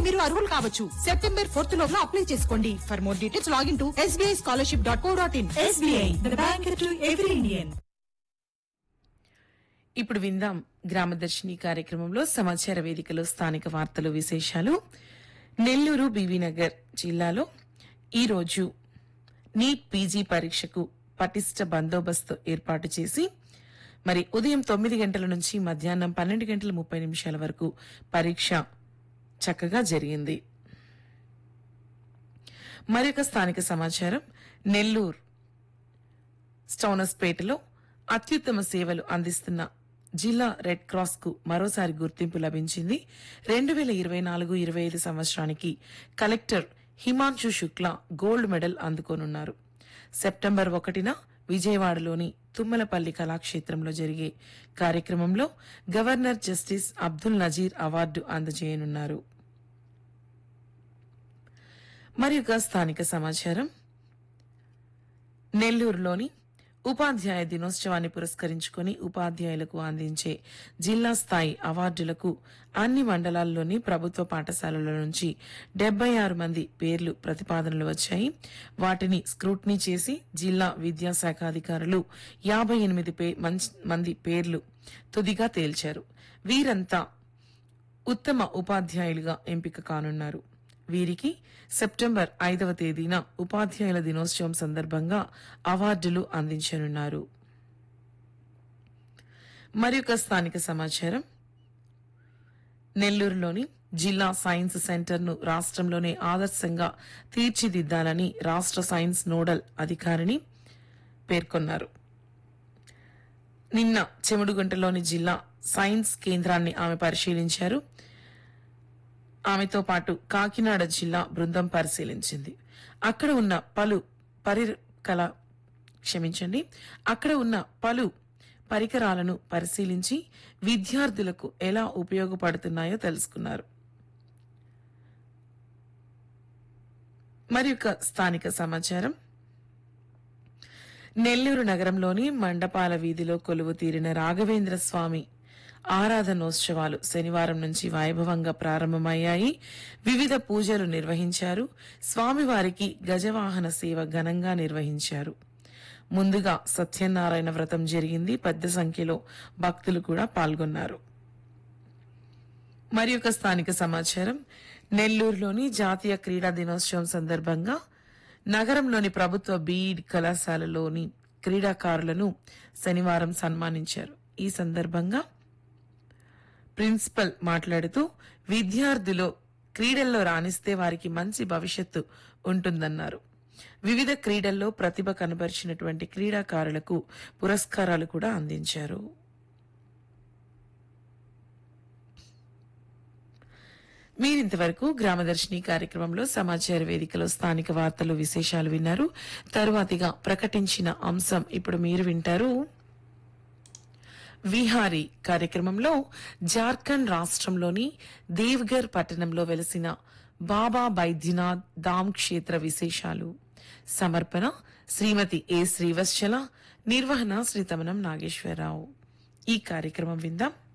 మీరు అర్హులు కావచ్చు సెప్టెంబర్ ఫోర్త్ లోపల అప్లై చేసుకోండి for more details login to SBI scholarship dot co dot in SBI, the bank to every Indian. ఇప్పుడు విందాం గ్రామదర్శిని కార్యక్రమంలో సమాచార వేదికలో స్థానిక వార్తలు విశేషాలు నెల్లూరు బీవీనగర్ జిల్లాలో ఈరోజు నీట్ పీజీ పరీక్షకు పటిష్ట బందోబస్తు ఏర్పాటు చేసి మరి ఉదయం తొమ్మిది గంటల నుంచి మధ్యాహ్నం పన్నెండు గంటల ముప్పై నిమిషాల వరకు పరీక్ష చక్కగా జరిగింది మరొక స్థానిక సమాచారం నెల్లూరు స్టౌనస్పేటలో అత్యుత్తమ సేవలు అందిస్తున్న జిల్లా రెడ్ క్రాస్ కు మరోసారి గుర్తింపు లభించింది రెండు వేల ఇరవై నాలుగు ఇరవై ఐదు సంవత్సరానికి collector Himanshu Shukla gold medal అందుకోనున్నారు సెప్టెంబర్ ఒకటిన విజయవాడలోని తుమ్మలపల్లి కళాక్షేత్రంలో జరిగే కార్యక్రమంలో governor justice Abdul Nazeer award అందజేయనున్నారు మరి ఒక స్థానిక సమాచారం నెల్లూరులోని ఉపాధ్యాయ దినోత్సవాన్ని పురస్కరించుకుని ఉపాధ్యాయులకు అందించే జిల్లా స్థాయి అవార్డులకు అన్ని మండలాల్లోని ప్రభుత్వ పాఠశాలల నుంచి డెబ్బై ఆరు మంది పేర్లు ప్రతిపాదనలు వచ్చాయి వాటిని స్క్రూట్నీ చేసి జిల్లా విద్యాశాఖ అధికారులు యాభై ఎనిమిది పే- మంచ్- మంది పేర్లు తుదిగా తేల్చారు వీరంతా ఉత్తమ ఉపాధ్యాయులుగా ఎంపిక కానున్నారు వీరికి సెప్టెంబర్ ఐదవ తేదీన ఉపాధ్యాయుల దినోత్సవం సందర్భంగా అవార్డులు అందించనున్నారు మరి ఒక స్థానిక సమాచారం నెల్లూరులోని జిల్లా సైన్స్ సెంటర్ ను రాష్ట్రంలోనే ఆదర్శంగా తీర్చిదిద్దాలని రాష్ట్ర సైన్స్ నోడల్ అధికారిని పేర్కొన్నారు నిన్న చెముడుగుంటలోని జిల్లా సైన్స్ కేంద్రాన్ని ఆమె పరిశీలించారు ఆమెతో పాటు కాకినాడ జిల్లా బృందం పరిశీలించింది అక్కడ ఉన్న పలు పరికల క్షమించండి అక్కడ ఉన్న పలు పరికరాలను పరిశీలించి విద్యార్థులకు ఎలా ఉపయోగపడుతున్నాయో తెలుసుకున్నారు మరి ఒక స్థానిక సమాచారం నెల్లూరు నగరంలోని మండపాల వీధిలో కొలువు తీరిన రాఘవేంద్ర స్వామి ఆరాధనోత్సవాలు శనివారం నుంచి వైభవంగా ప్రారంభమయ్యాయి వివిధ పూజలు నిర్వహించారు స్వామివారికి గజవాహన సేవ ఘనంగా నిర్వహించారు ముందుగా సత్యనారాయణ వ్రతం జరిగింది పెద్ద సంఖ్యలో భక్తులు కూడా పాల్గొన్నారు మరి ఒక స్థానిక సమాచారం నెల్లూరులోని జాతీయ క్రీడా దినోత్సవం సందర్భంగా నగరంలోని ప్రభుత్వ బీఈడ్ కళాశాలలోని క్రీడాకారులను శనివారం సన్మానించారు ఈ సందర్భంగా ప్రిన్సిపల్ మాట్లాడుతూ విద్యార్థులు క్రీడల్లో రాణిస్తే వారికి మంచి భవిష్యత్తు ఉంటుందన్నారు వివిధ క్రీడల్లో ప్రతిభ కనబరిచినటువంటి క్రీడాకారులకు పురస్కారాలు కూడా అందించారు మీరింతవరకు గ్రామదర్శిని కార్యక్రమంలో సమాచార వేదికలో స్థానిక వార్తలు విశేషాలు విన్నారు తరువాతిగా ప్రకటించిన అంశం ఇప్పుడు మీరు వింటారు విహారీ కార్యక్రమంలో జార్ఖండ్ రాష్ట్రంలోని దేవ్గర్ పట్టణంలో వెలసిన బాబా బైద్యనాథ్ ధామ్ క్షేత్ర విశేషాలు సమర్పణ శ్రీమతి ఏ శ్రీవత్సల నిర్వహణ శ్రీ తమనం నాగేశ్వరరావు ఈ కార్యక్రమం విందాం